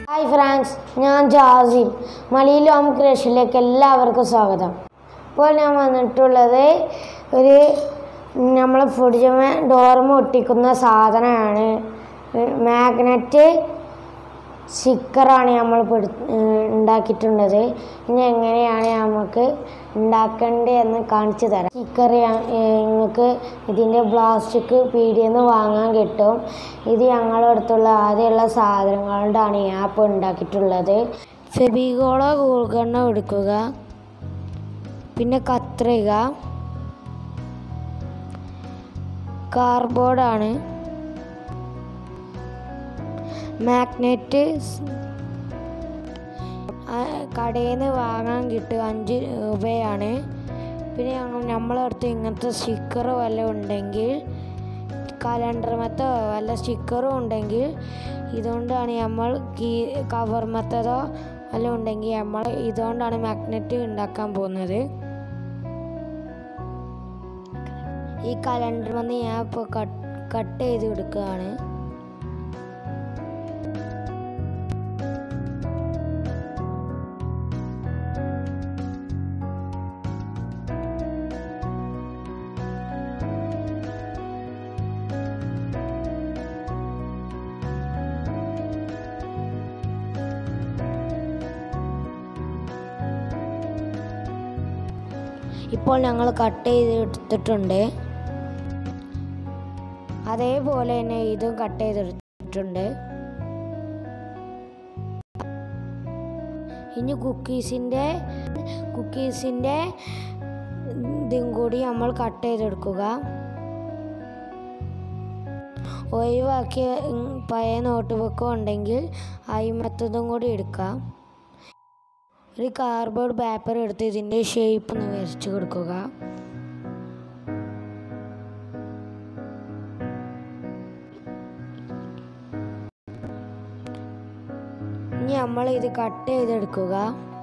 hi France ഞാൻ ജാസിം മലയിലോം ക്രഷിലേക്ക് എല്ലാവർക്കും സ്വാഗതം ഇപ്പോൾ ഞാൻ വന്നിട്ടുള്ളത് ഒരു നമ്മൾ ഫുഡിജമ ഡോർമ ഒട്ടിക്കുന്ന സാധനമാണ് മാഗ്നറ്റ് സ്റ്റിക്കറാണ് നമ്മൾ പിടി- ഏഹ് ഉണ്ടാക്കിയിട്ടുള്ളത് ഇനി എങ്ങനെയാണ് നമുക്ക് ഉണ്ടാക്കേണ്ടത് എന്ന് കാണിച്ചു തരാം സ്റ്റിക്കർ നിങ്ങൾക്ക് ഇതിൻ്റെ പ്ലാസ്റ്റിക് പീടിയെന്ന് വാങ്ങാൻ കിട്ടും ഇത് ഞങ്ങളുടെ അടുത്തുള്ള ആദ്യമുള്ള സാധനങ്ങൾ കൊണ്ടാണ് ഈ ആപ്പ് ഉണ്ടാക്കിയിട്ടുള്ളത് ഫെബിഗോളോ ഗൂൾഗണ്ണോ എടുക്കുക പിന്നെ കത്രിക കാർബോർഡാണ് മാഗ്നറ്റ് കടയിൽ നിന്ന് വാങ്ങാൻ കിട്ടും അഞ്ച് രൂപയാണ് പിന്നെ ഞങ്ങൾ നമ്മളെ അടുത്ത് ഇങ്ങനത്തെ സ്റ്റിക്കർ വല്ലതും ഉണ്ടെങ്കിൽ കലണ്ടർ മത്തോ വല്ല സ്റ്റിക്കറും ഉണ്ടെങ്കിൽ ഇതുകൊണ്ടാണ് നമ്മൾ കീ കവർ മത്തതോ വല്ലതും ഉണ്ടെങ്കിൽ നമ്മൾ ഇതുകൊണ്ടാണ് മാഗ്നറ്റ് ഉണ്ടാക്കാൻ പോകുന്നത് ഈ കലണ്ടർ വന്ന് ഞാൻ ഇപ്പോൾ കട്ട് കട്ട് ചെയ്ത് കൊടുക്കുകയാണ് ഇപ്പോൾ ഞങ്ങൾ കട്ട് ചെയ്ത് എടുത്തിട്ടുണ്ട് അതേപോലെ തന്നെ ഇതും കട്ട് ചെയ്തെടുത്തിട്ടുണ്ട് ഇനി കുക്കീസിൻ്റെ കുക്കീസിൻ്റെ ഇതും കൂടി നമ്മൾ കട്ട് ചെയ്തെടുക്കുക ഒഴിവാക്കിയ ഉം, പഴയ നോട്ട് ബുക്കും ഉണ്ടെങ്കിൽ അയിമത്തതും കൂടി എടുക്കാം ഒരു കാർഡ്ബോർഡ് പേപ്പർ എടുത്ത് ഇതിൻ്റെ ഷേപ്പ് ഒന്ന് വരച്ച് കൊടുക്കുക ഇനി നമ്മൾ ഇത് കട്ട് ചെയ്തെടുക്കുക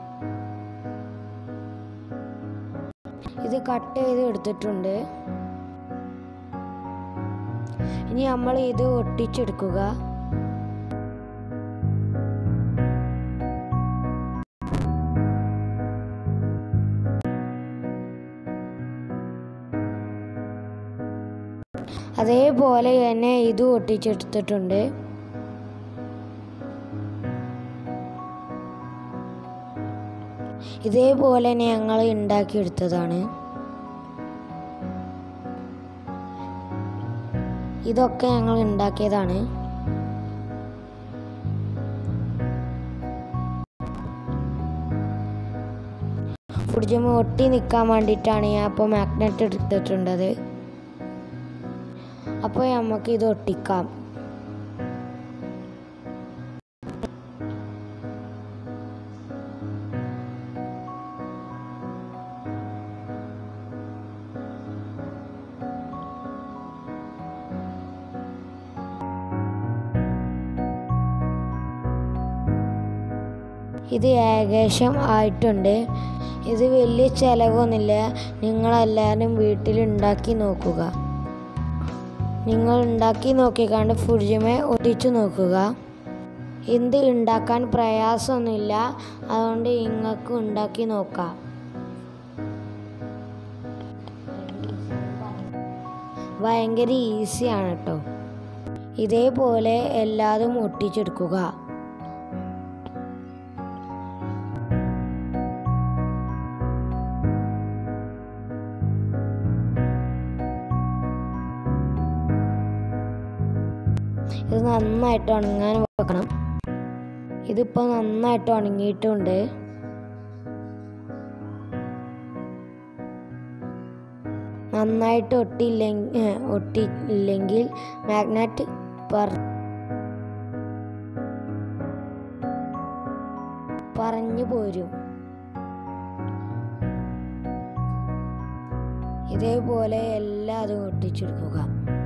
ഇത് കട്ട് ചെയ്ത് എടുത്തിട്ടുണ്ട് ഇനി നമ്മൾ ഇത് ഒട്ടിച്ചെടുക്കുക അതേപോലെ തന്നെ ഇത് ഒട്ടിച്ചെടുത്തിട്ടുണ്ട് ഇതേപോലെ തന്നെ ഞങ്ങൾ ഉണ്ടാക്കിയെടുത്തതാണ് ഇതൊക്കെ ഞങ്ങൾ ഉണ്ടാക്കിയതാണ് ഫ്രിഡ്ജും ഒട്ടി നിൽക്കാൻ വേണ്ടിയിട്ടാണ് ഞാൻ അപ്പോൾ മാഗ്നറ്റ് എടുത്തിട്ടുണ്ടത് അപ്പോൾ നമുക്ക് ഇത് ഒട്ടിക്കാം ഇത് ഏകദേശം ആയിട്ടുണ്ട് ഇത് വലിയ ചിലവൊന്നുമില്ല നിങ്ങളെല്ലാവരും വീട്ടിൽ ഉണ്ടാക്കി നോക്കുക നിങ്ങൾ ഉണ്ടാക്കി നോക്കിക്കാണ്ട് ഫ്രിഡ്ജിമേ ഒട്ടിച്ചു നോക്കുക ഇത് ഉണ്ടാക്കാൻ പ്രയാസമൊന്നുമില്ല അതുകൊണ്ട് നിങ്ങൾക്ക് ഉണ്ടാക്കി നോക്കാം ഭയങ്കര ഈസിയാണ് കേട്ടോ ഇതേപോലെ എല്ലാതും ഒട്ടിച്ചെടുക്കുക ഇത് നന്നായിട്ട് ഉണങ്ങാൻ വെക്കണം ഇതിപ്പോൾ നന്നായിട്ട് ഉണങ്ങിയിട്ടുണ്ട് നന്നായിട്ട് ഒട്ടിയില്ലെങ്കിൽ ഒട്ടിയില്ലെങ്കിൽ മാഗ്നറ്റ് പറ പറഞ്ഞു പോരും ഇതേപോലെ എല്ലാതും ഒട്ടിച്ചെടുക്കുക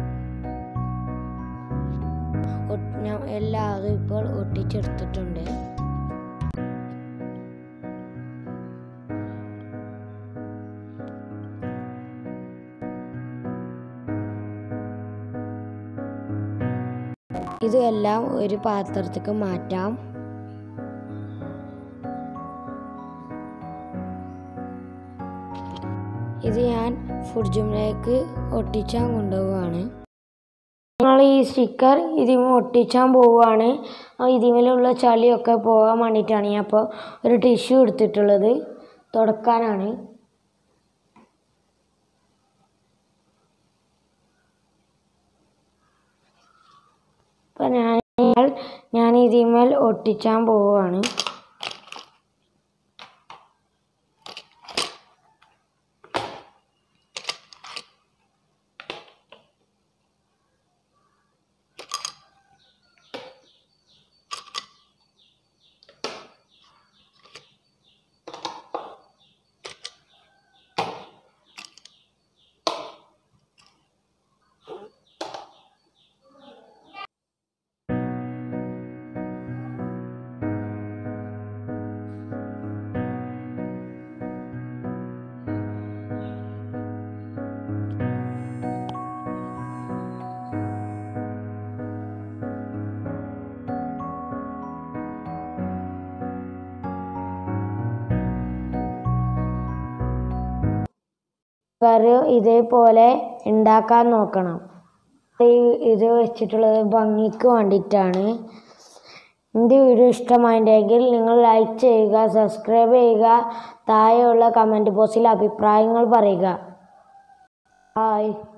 ഒട്ട്- ഞാൻ എല്ലാതും ഇപ്പോൾ ഒട്ടിച്ചെടുത്തിട്ടുണ്ട് ഇതെല്ലാം ഒരു പാത്രത്തേക്ക് മാറ്റാം ഇത് ഞാൻ ഫ്രിഡ്ജിലേക്ക് ഒട്ടിച്ചാൻ കൊണ്ടുപോവാണ് ഞങ്ങൾ ഈ സ്റ്റിക്കർ ഇതിമ ഒട്ടിച്ചാൻ പോവുകയാണ് ഇതിമേലുള്ള ചളിയൊക്കെ പോകാൻ വേണ്ടിയിട്ടാണ് ഞാൻ അപ്പോൾ ഒരു ടിഷ്യൂ എടുത്തിട്ടുള്ളത് തുടക്കാനാണ് അപ്പം ഞാൻ ഞാൻ ഇതിമേൽ ഒട്ടിച്ചാൻ പോവുകയാണ് കറി ഇതേപോലെ ഉണ്ടാക്കാൻ നോക്കണം ഈ ഇത് വെച്ചിട്ടുള്ളത് ഭംഗിക്ക് വേണ്ടിയിട്ടാണ് എൻ്റെ വീഡിയോ ഇഷ്ടമായിട്ടുണ്ടെങ്കിൽ നിങ്ങൾ ലൈക്ക് ചെയ്യുക സബ്സ്ക്രൈബ് ചെയ്യുക താഴെയുള്ള കമൻറ്റ് ബോക്സിൽ അഭിപ്രായങ്ങൾ പറയുക ഹായ്